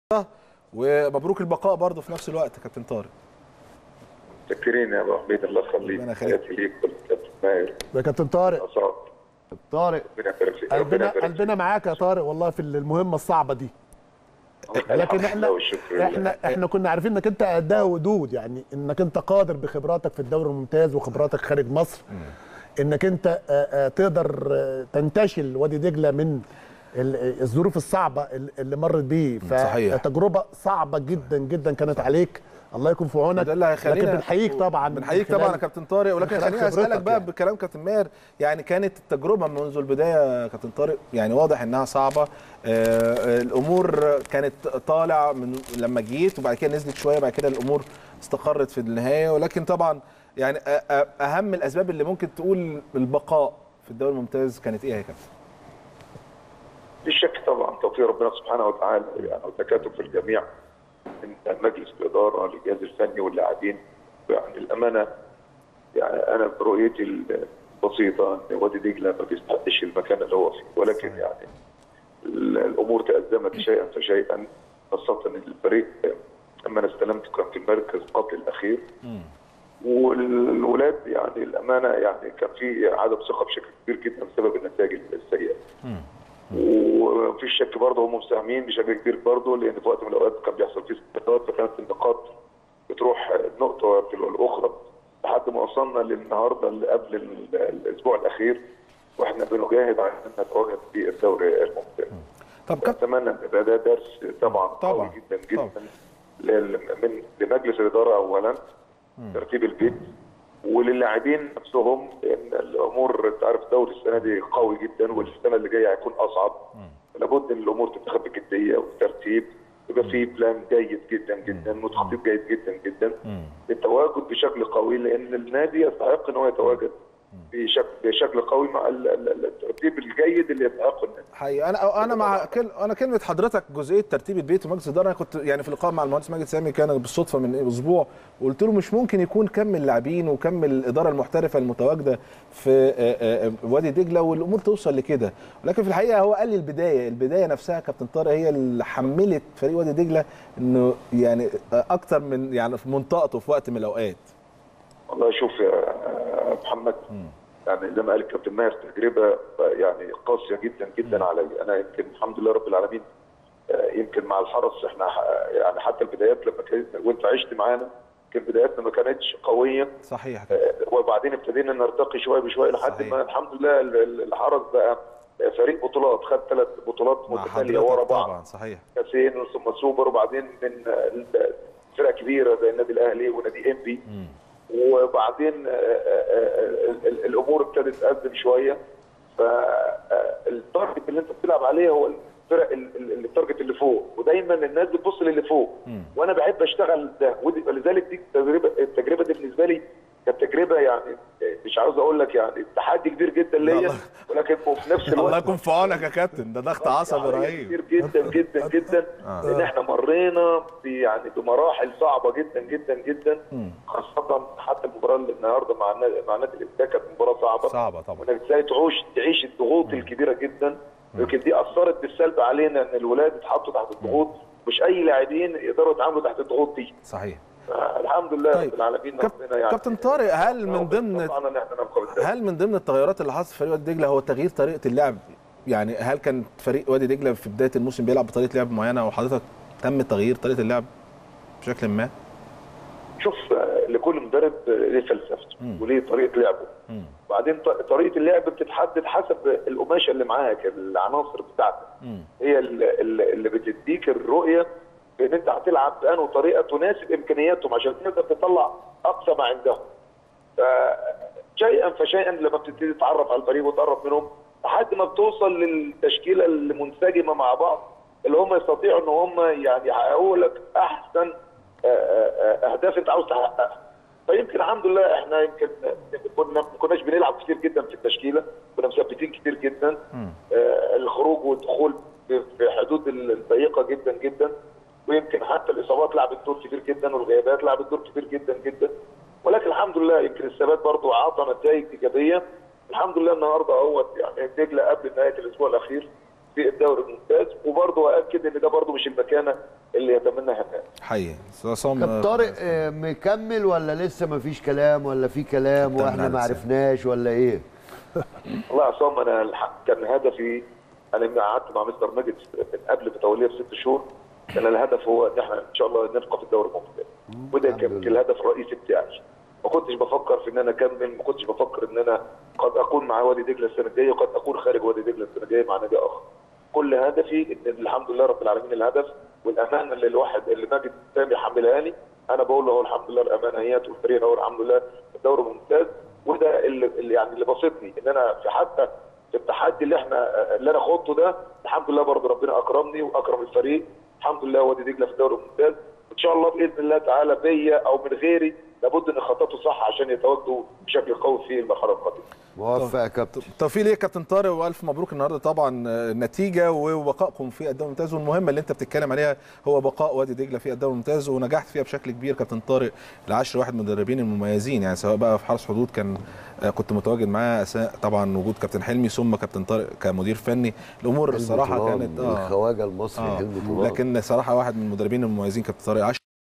ومبروك البقاء برضه في نفس الوقت يا كابتن طارق متشكرين يا ابو حميد الله يخليك ربنا يخليك. تحياتي ليك والكابتن ماهر يا كابتن طارق أسعد. طارق ربنا يبارك فيك ربنا قلبنا يبارك فيك. قلبنا معاك يا طارق والله في المهمه الصعبه دي لكن الحمد احنا لله والشكر لله. احنا احنا كنا عارفين انك انت قدها ودود يعني انك انت قادر بخبراتك في الدوري الممتاز وخبراتك خارج مصر انك انت آه، آه، تقدر آه، تنتشل وادي دجله من ال- الظروف الصعبه ال- اللي مرت بيه صحيح. فتجربه صعبه جدا جدا كانت عليك الله يكون في عونك ده اللي هيخلينا لكن بنحييك طبعا بنحييك من طبعا يا خلال- كابتن طارق ولكن من خلال خليني اسالك خبرتك بقى يعني. بكلام كابتن ماهر يعني كانت التجربه منذ البدايه يا كابتن طارق يعني واضح انها صعبه آه الامور كانت طالع من لما جيت وبعد كده نزلت شويه بعد كده الامور استقرت في النهايه ولكن طبعا يعني أ- أ- اهم الاسباب اللي ممكن تقول البقاء في الدوري الممتاز كانت ايه يا كابتن؟ في شك طبعا توفيق ربنا سبحانه وتعالى يعني وتكاتف الجميع من مجلس الاداره للجهاز الفني واللاعبين يعني الامانه يعني انا برؤيتي البسيطه ان وادي دجله ما بيستحقش المكان اللي هو فيه ولكن يعني ال- الامور تازمت شيئا فشيئا خاصه ان الفريق لما انا استلمت كان في المركز قبل الاخير والولاد يعني الامانه يعني كان في عدم ثقه بشكل كبير جدا بسبب النتائج السيئه. ومفيش شك برضه هم مساهمين بشكل كبير برضه لان في وقت من الاوقات كان بيحصل فيه استقرار فكانت النقاط بتروح نقطه وتلو الاخرى لحد ما وصلنا للنهارده اللي قبل ال- الاسبوع الاخير واحنا بنجاهد على ان نتواجد في الدوري الممتاز. طب كابتن اتمنى ان يبقى ده درس طبعا طبعاً. قوي جدا جدا طبعاً. لل- من لمجلس الاداره اولا ترتيب البيت وللاعبين نفسهم ان الامور انت عارف الدوري السنه دي قوي جدا والسنه اللي جايه هيكون اصعب لابد ان الامور تتاخد بجديه وترتيب يبقى في بلان جيد جدا جدا وتخطيط جيد جدا جدا للتواجد بشكل قوي لان النادي يستحق ان هو يتواجد بشكل بشكل قوي مع ال- ال- الترتيب الجيد اللي يستحقه النادي حقيقي انا انا مع كل انا كلمه حضرتك جزئيه ترتيب البيت ومجلس الاداره انا كنت يعني في لقاء مع المهندس ماجد سامي كان بالصدفه من اسبوع وقلت له مش ممكن يكون كم اللاعبين وكم الاداره المحترفه المتواجده في آه، آه، وادي دجله والامور توصل لكده ولكن في الحقيقه هو قال لي البدايه البدايه نفسها كابتن طارق هي اللي حملت فريق وادي دجله انه يعني آه، اكتر من يعني في منطقته في وقت من الاوقات والله شوف يا محمد يعني زي ما قال الكابتن ماهر تجربه يعني قاسيه جدا جدا علي انا يمكن الحمد لله رب العالمين آه، يمكن مع الحرس احنا ح- يعني حتى البدايات لما كانت وانت عشت معانا يمكن بداياتنا ما كانتش قويه صحيح يا كابتن. آه، وبعدين ابتدينا نرتقي شويه بشويه لحد صحيح. ما الحمد لله ال- ال- الحرس بقى فريق بطولات خد ثلاث بطولات مع متتاليه ورا حضرتك بعض طبعا صحيح كاسين ثم سوبر وبعدين من آه، فرق كبيره زي النادي الاهلي ونادي انبي وبعدين آه، آه، ال- ال- الامور ابتدت تقدم شويه فالتارجت اللي انت بتلعب عليه هو الفرق ال- ال- التارجت اللي فوق ودايما الناس بتبص للي فوق وانا بحب اشتغل ده ودي- ولذلك دي التجربه التجربه دي بالنسبه لي كانت تجربه يعني مش عاوز اقول لك يعني تحدي كبير جدا ليا الله. ولكن في نفس الوقت الله يكون في عونك يا كابتن ده ضغط عصبي يعني رهيب كتير جدا جدا جدا لان احنا مرينا ب- يعني بمراحل صعبه جدا جدا جدا خاصه حتى المباراه اللي النهارده مع النادي مع نادي الانتاج كانت مباراه صعبه صعبة طبعا. وانك ازاي تعيش تعيش الضغوط الكبيره جدا يمكن دي اثرت بالسلب علينا ان الولاد اتحطوا تحت الضغوط مش اي لاعبين يقدروا يتعاملوا تحت الضغوط دي صحيح الحمد لله طيب. رب العالمين كاب- ربنا يعني كابتن طارق، هل من ضمن- طبعا ان احنا نبقى بالدوري. هل من ضمن التغيرات اللي حصلت في فريق وادي دجله هو تغيير طريقه اللعب يعني هل كان فريق وادي دجله في بدايه الموسم بيلعب بطريقه لعب معينه وحضرتك تم تغيير طريقه اللعب بشكل ما شوف آه، لكل مدرب آه، ليه فلسفته وليه طريقه لعبه وبعدين ط- طريقه اللعب بتتحدد حسب القماشه اللي معاك العناصر بتاعتك هي ال- ال- اللي بتديك الرؤيه بان انت هتلعب بانه طريقه تناسب امكانياتهم عشان تقدر تطلع اقصى ما عندهم شيئا فشيئا لما بتبتدي تتعرف على الفريق وتقرب منهم لحد ما بتوصل للتشكيله المنسجمه مع بعض اللي هم يستطيعوا ان هم يعني يحققوا لك احسن آه، آه، اهداف انت عاوز تحققها فيمكن الحمد لله احنا يمكن كنا ما كناش بنلعب كتير جدا في التشكيله كنا مثبتين كتير جدا آه، الخروج والدخول في في حدود الضيقه جدا جدا ويمكن حتى الاصابات لعبت دور كبير جدا والغيابات لعبت دور كبير جدا جدا ولكن الحمد لله يمكن الثبات برضه عطى نتائج ايجابيه الحمد لله النهارده اهوت يعني دجله قبل نهايه الاسبوع الاخير في الدوري الممتاز وبرضه اكد ان ده برضه مش المكانه اللي يتمناها الناس حقيقي أستاذ عصام طب آه، طارق آه، مكمل ولا لسه ما فيش كلام ولا في كلام كابتن واحنا ما عادل عرفناش ولا ايه والله يا عصام انا الحق كان هدفي انا لما قعدت مع مستر ماجد من قبل بتوليه بست شهور كان الهدف هو ان احنا ان شاء الله نبقى في الدوري الممتاز وده الحمد كان لله. الهدف الرئيسي بتاعي ما كنتش بفكر في ان انا اكمل ما كنتش بفكر ان انا قد اكون مع وادي دجله السنه الجايه وقد اكون خارج وادي دجله السنه الجايه مع نادي اخر كل هدفي ان الحمد لله رب العالمين الهدف والامانه اللي الواحد اللي ماجد سامي حملها لي انا بقول له هو الحمد لله الامانه هي والفريق هو الحمد لله في الدوري الممتاز وده اللي اللي يعني اللي بسطني ان انا في حتى في التحدي اللي احنا اللي انا خضته ده الحمد لله برضه ربنا اكرمني واكرم الفريق الحمد لله وادي دجله في الدوري الممتاز ان شاء الله باذن الله تعالى بيا او من غيري لابد ان يخططوا صح عشان يتواجدوا بشكل قوي في المرحله القادمه موفق يا كابتن توفيق ليك يا كابتن طارق والف مبروك النهارده طبعا آه، النتيجه وبقائكم في الدوري الممتاز والمهمه اللي انت بتتكلم عليها هو بقاء وادي دجله في الدوري الممتاز ونجحت فيها بشكل كبير كابتن طارق العشر واحد من المدربين المميزين يعني سواء بقى في حرس حدود كان آه، كنت متواجد معاه اثناء طبعا وجود كابتن حلمي ثم كابتن طارق كمدير فني الامور الصراحه حلمي كانت طولان، الخواجه المصري آه. حلمي طولان لكن صراحه واحد من المدربين المميزين كابتن طارق عشر